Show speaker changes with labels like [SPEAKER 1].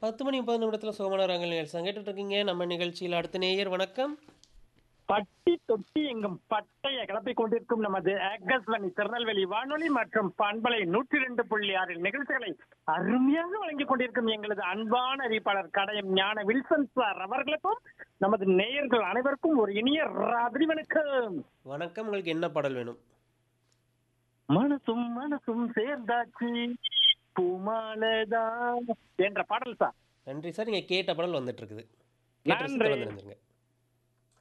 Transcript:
[SPEAKER 1] 10 மணி 30 நிமிடத்துல சுகமான ராகங்கள் நிகழ்ச்சி கேட்டுட்டு இருக்கீங்க. நம்ம நிகழ்ச்சியில அடுத்த நேயர் வணக்கம்.
[SPEAKER 2] பட்டி தொட்டி எங்கும் பட்டைய கிளப்பிக் கொண்டிருக்கும் நமது ஆகாஷ்வாணி திருநெல்வேலி வானொலி மற்றும் பண்பலை நூற்றி ரெண்டு புள்ளி ஆறில் நிகழ்ச்சிகளை அருமையாக வழங்கிக் கொண்டிருக்கும் எங்களது அன்பான அறிவிப்பாளர் கடையம் ஞான வில்சன் சார் அவர்களுக்கும் நமது நேயர்கள் அனைவருக்கும் ஒரு இனிய ராத்திரி வணக்கம்
[SPEAKER 1] வணக்கம். உங்களுக்கு என்ன பாடல் வேணும்?
[SPEAKER 2] மனசும் மனசும் சேர்ந்தாச்சு பூமாலதான் என்ற பாடல் சார்
[SPEAKER 1] நன்றி சார். நீங்க கேட்ட பாடல் வந்துட்டு இருக்குது. கேட்டு
[SPEAKER 2] நன்றி.
[SPEAKER 1] ரசித்து வந்திருந்துருங்க.